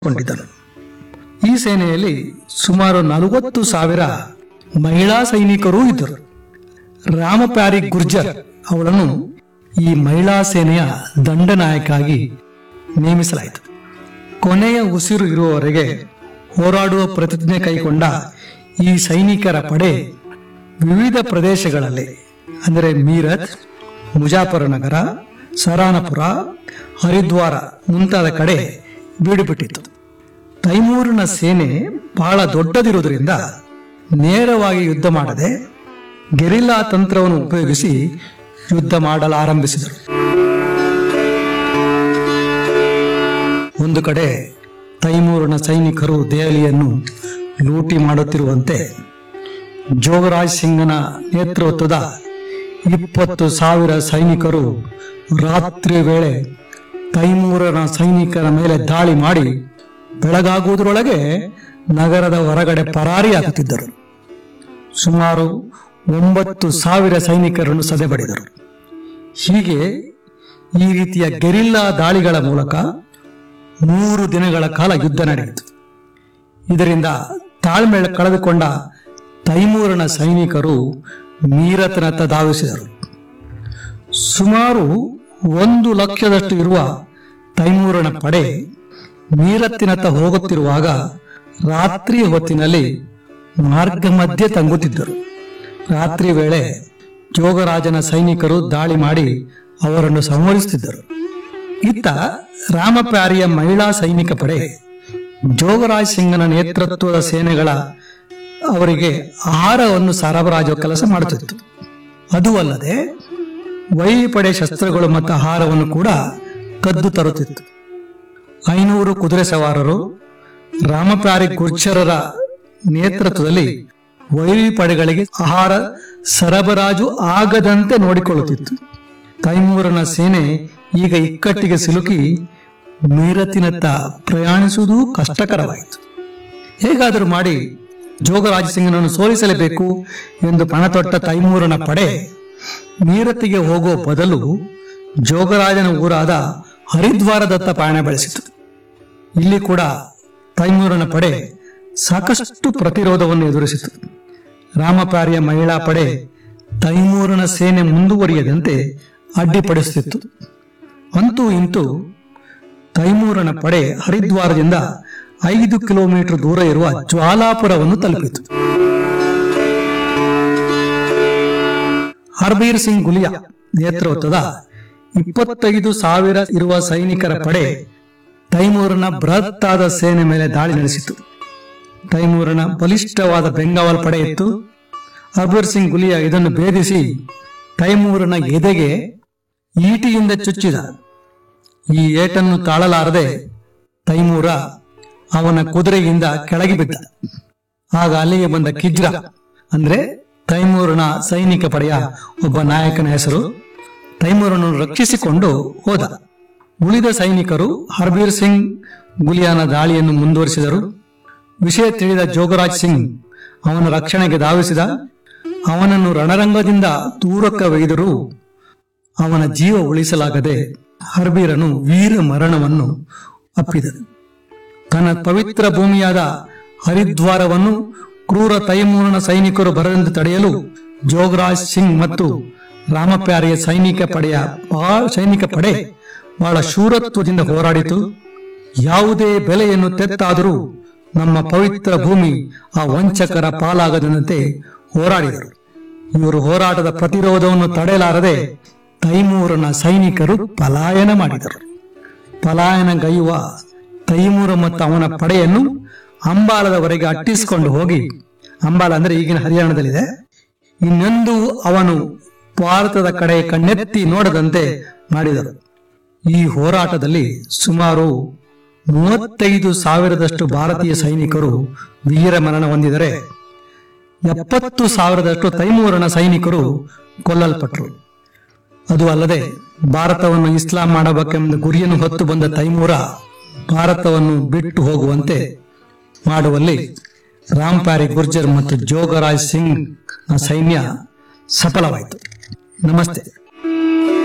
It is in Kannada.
ಕೊಂಡಿದ್ದನು ಈ ಸೇನೆಯಲ್ಲಿ ಸುಮಾರು ನಲವತ್ತು ಸಾವಿರ ಮಹಿಳಾ ಸೈನಿಕರೂ ಇದ್ದರು ರಾಮಪ್ಯಾರಿ ಗುರ್ಜರ್ ಅವಳನ್ನು ಈ ಮಹಿಳಾ ಸೇನೆಯ ದಂಡನಾಯಕಾಗಿ ನೇಮಿಸಲಾಯಿತು ಕೊನೆಯ ಉಸಿರು ಇರುವವರೆಗೆ ಹೋರಾಡುವ ಪ್ರತಿಜ್ಞೆ ಕೈಗೊಂಡ ಈ ಸೈನಿಕರ ಪಡೆ ವಿವಿಧ ಪ್ರದೇಶಗಳಲ್ಲಿ ಅಂದರೆ ಮೀರತ್ ಮುಜಾಫರ ನಗರ ಸರಾನಪುರ ಹರಿದ್ವಾರ ಮುಂತಾದ ಕಡೆ ಬೀಡುಬಿಟ್ಟಿತ್ತು ತೈಮೂರನ ಸೇನೆ ಬಹಳ ದೊಡ್ಡದಿರುವುದರಿಂದ ನೇರವಾಗಿ ಯುದ್ಧ ಮಾಡದೆ ಗೆರಿಲ್ಲಾ ತಂತ್ರವನ್ನು ಉಪಯೋಗಿಸಿ ಯುದ್ಧ ಮಾಡಲಾರಂಭಿಸಿದರು ಒಂದು ಕಡೆ ತೈಮೂರನ ಸೈನಿಕರು ದೆಹಲಿಯನ್ನು ಲೂಟಿ ಮಾಡುತ್ತಿರುವಂತೆ ಜೋಗರಾಜ್ ಸಿಂಗನ ನೇತೃತ್ವದ ಇಪ್ಪತ್ತು ಸಾವಿರ ಸೈನಿಕರು ರಾತ್ರಿ ವೇಳೆ ತೈಮೂರನ ಸೈನಿಕರ ಮೇಲೆ ದಾಳಿ ಮಾಡಿ ಬೆಳಗಾಗುವುದರೊಳಗೆ ನಗರದ ಹೊರಗಡೆ ಪರಾರಿಯಾಗುತ್ತಿದ್ದರು ಸುಮಾರು ಒಂಬತ್ತು ಸಾವಿರ ಸೈನಿಕರನ್ನು ಸದೆಬಡಿದರು ಹೀಗೆ ಈ ರೀತಿಯ ಗೆರಿಲ್ಲಾ ದಾಳಿಗಳ ಮೂಲಕ ಮೂರು ದಿನಗಳ ಕಾಲ ಯುದ್ಧ ನಡೆಯಿತು ಇದರಿಂದ ತಾಳ್ಮೆ ಕಳೆದುಕೊಂಡ ತೈಮೂರನ ಸೈನಿಕರು ಮೀರತನತ್ತ ಧಾವಿಸಿದರು ಸುಮಾರು ಒಂದು ಲಕ್ಷದಷ್ಟು ಇರುವ ತೈಮೂರನ ಪಡೆ ಮೀರತ್ತಿನತ್ತ ಹೋಗುತ್ತಿರುವಾಗ ರಾತ್ರಿ ಹೊತ್ತಿನಲ್ಲಿ ಮಾರ್ಗ ಮಧ್ಯೆ ತಂಗುತ್ತಿದ್ದರು ರಾತ್ರಿ ವೇಳೆ ಜೋಗರಾಜನ ಸೈನಿಕರು ದಾಳಿ ಮಾಡಿ ಅವರನ್ನು ಸಂಹರಿಸುತ್ತಿದ್ದರು ಇತ್ತ ರಾಮಪ್ಯಾರಿಯ ಮಹಿಳಾ ಸೈನಿಕ ಪಡೆ ಜೋಗರಾಜ್ ಸಿಂಗನ ನೇತೃತ್ವದ ಸೇನೆಗಳ ಅವರಿಗೆ ಆಹಾರವನ್ನು ಸರಬರಾಜು ಕೆಲಸ ಮಾಡುತ್ತಿತ್ತು ಅದು ಅಲ್ಲದೆ ವೈಪಡೆ ಶಸ್ತ್ರಗಳು ಮತ್ತು ಆಹಾರವನ್ನು ಕೂಡ ಕದ್ದು ತರುತ್ತಿತ್ತು ಐನೂರು ಕುದುರೆ ಸವಾರರು ರಾಮಪ್ಯಾರಿ ಗುರ್ಜರರ ನೇತೃತ್ವದಲ್ಲಿ ವೈರಿ ಪಡೆಗಳಿಗೆ ಆಹಾರ ಸರಬರಾಜು ಆಗದಂತೆ ನೋಡಿಕೊಳ್ಳುತ್ತಿತ್ತು ತೈಮೂರನ ಸೇನೆ ಈಗ ಇಕ್ಕಟ್ಟಿಗೆ ಸಿಲುಕಿ ಮೀರತ್ತಿನತ್ತ ಪ್ರಯಾಣಿಸುವುದು ಕಷ್ಟಕರವಾಯಿತು ಹೇಗಾದರೂ ಮಾಡಿ ಜೋಗರಾಜ ಸಿಂಗನನ್ನು ಸೋಲಿಸಲೇಬೇಕು ಎಂದು ಪಣತೊಟ್ಟ ತೈಮೂರನ ಪಡೆ ಮೀರತ್ತಿಗೆ ಹೋಗುವ ಬದಲು ಜೋಗರಾಜನ ಊರಾದ ಹರಿದ್ವಾರದತ್ತ ಪಯಣ ಬೆಳೆಸಿತು ಇಲ್ಲಿ ಕೂಡ ತೈಮೂರನ ಪಡೆ ಸಾಕಷ್ಟು ಪ್ರತಿರೋಧವನ್ನು ಎದುರಿಸಿತು ರಾಮಪ್ಯಾರಿಯ ಮಹಿಳಾ ಪಡೆ ತೈಮೂರನ ಸೇನೆ ಮುಂದುವರಿಯದಂತೆ ಅಡ್ಡಿಪಡಿಸುತ್ತಿತ್ತು ಅಂತೂ ಇಂತೂ ತೈಮೂರನ ಪಡೆ ಹರಿದ್ವಾರದಿಂದ ಐದು ಕಿಲೋಮೀಟರ್ ದೂರ ಇರುವ ಜ್ವಾಲಾಪುರವನ್ನು ತಲುಪಿತು ಹರ್ಬೀರ್ ಸಿಂಗ್ ಗುಲಿಯಾ ನೇತೃತ್ವದ ಇಪ್ಪತ್ತೈದು ಸಾವಿರ ಇರುವ ಸೈನಿಕರ ಪಡೆ ತೈಮೂರನ ಬೃಹತ್ತಾದ ಸೇನೆ ಮೇಲೆ ದಾಳಿ ನಡೆಸಿತು ತೈಮೂರನ ಬಲಿಷ್ಠವಾದ ಬೆಂಗಾವಲ್ ಪಡೆ ಇತ್ತು ಹರ್ಬೀರ್ ಸಿಂಗ್ ಗುಲಿಯಾ ಇದನ್ನು ಭೇದಿಸಿ ತೈಮೂರನ ಎದೆಗೆ ಈಟಿಯಿಂದ ಚುಚ್ಚಿದ ಈ ಏಟನ್ನು ತಾಳಲಾರದೆ ತೈಮೂರ ಅವನ ಕುದುರೆಯಿಂದ ಕೆಳಗೆ ಬಿದ್ದ ಆಗ ಅಲ್ಲಿಗೆ ಬಂದ ಕಿಜ್ರ ಅಂದ್ರೆ ತೈಮೂರನ ಸೈನಿಕ ಪಡೆಯ ಒಬ್ಬ ನಾಯಕನ ಹೆಸರು ತೈಮೂರನ್ನು ರಕ್ಷಿಸಿಕೊಂಡು ಹೋದ ಉಳಿದ ಸೈನಿಕರು ಹರ್ಬೀರ್ ಸಿಂಗ್ ಗುಲಿಯಾನ ದಾಳಿಯನ್ನು ಮುಂದುವರಿಸಿದರು ವಿಷಯ ತಿಳಿದ ಜೋಗರಾಜ್ ಸಿಂಗ್ ಅವನ ರಕ್ಷಣೆಗೆ ಧಾವಿಸಿದ ಅವನನ್ನು ರಣರಂಗದಿಂದ ದೂರಕ್ಕೆ ಒಯ್ದರೂ ಅವನ ಜೀವ ಉಳಿಸಲಾಗದೆ ಹರ್ಬೀರನು ವೀರ ಮರಣವನ್ನು ಅಪ್ಪಿದನು ತನ್ನ ಪವಿತ್ರ ಭೂಮಿಯಾದ ಹರಿದ್ವಾರವನ್ನು ಕ್ರೂರ ತೈಮೂರನ ಸೈನಿಕರು ಬರದಂತೆ ತಡೆಯಲು ಜೋಗರಾಜ್ ಸಿಂಗ್ ಮತ್ತು ರಾಮಪ್ಯಾರಿಯ ಸೈನಿಕ ಪಡೆಯ ಬಹಳ ಸೈನಿಕ ಪಡೆ ಬಹಳ ಶೂರತ್ವದಿಂದ ಹೋರಾಡಿತು ಯಾವುದೇ ಬೆಲೆಯನ್ನು ತೆತ್ತಾದರೂ ನಮ್ಮ ಪವಿತ್ರ ಭೂಮಿ ಆ ವಂಚಕರ ಪಾಲಾಗದಂತೆ ಹೋರಾಡಿದರು ಇವರು ಹೋರಾಟದ ಪ್ರತಿರೋಧವನ್ನು ತಡೆಯಲಾರದೆ ತೈಮೂರನ ಸೈನಿಕರು ಪಲಾಯನ ಮಾಡಿದರು ಪಲಾಯನಗೈಯುವ ತೈಮೂರ ಮತ್ತು ಅವನ ಪಡೆಯನ್ನು ಅಂಬಾಲದವರೆಗೆ ಅಟ್ಟಿಸಿಕೊಂಡು ಹೋಗಿ ಅಂಬಾಲ ಅಂದ್ರೆ ಈಗಿನ ಹರಿಯಾಣದಲ್ಲಿದೆ ಇನ್ನೊಂದು ಅವನು ಭಾರತದ ಕಡೆ ಕಣ್ಣೆತ್ತಿ ನೋಡದಂತೆ ಮಾಡಿದರು ಈ ಹೋರಾಟದಲ್ಲಿ ಸುಮಾರು ಮೂವತ್ತೈದು ಸಾವಿರದಷ್ಟು ಭಾರತೀಯ ಸೈನಿಕರು ವೀರ ಮರಣ ಹೊಂದಿದರೆ ಎಪ್ಪತ್ತು ಸಾವಿರದಷ್ಟು ತೈಮೂರನ ಸೈನಿಕರು ಕೊಲ್ಲಲ್ಪಟ್ಟರು ಅದು ಅಲ್ಲದೆ ಭಾರತವನ್ನು ಇಸ್ಲಾಂ ಮಾಡಬೇಕೆಂಬ ಗುರಿಯನ್ನು ಹೊತ್ತು ಬಂದ ತೈಮೂರ ಭಾರತವನ್ನು ಬಿಟ್ಟು ಹೋಗುವಂತೆ ಮಾಡುವಲ್ಲಿ ರಾಮ್ಪ್ಯಾರಿ ಗುರ್ಜರ್ ಮತ್ತು ಜೋಗರಾಜ್ ಸಿಂಗ್ ಸೈನ್ಯ ಸಫಲವಾಯಿತು ನಮಸ್ತೆ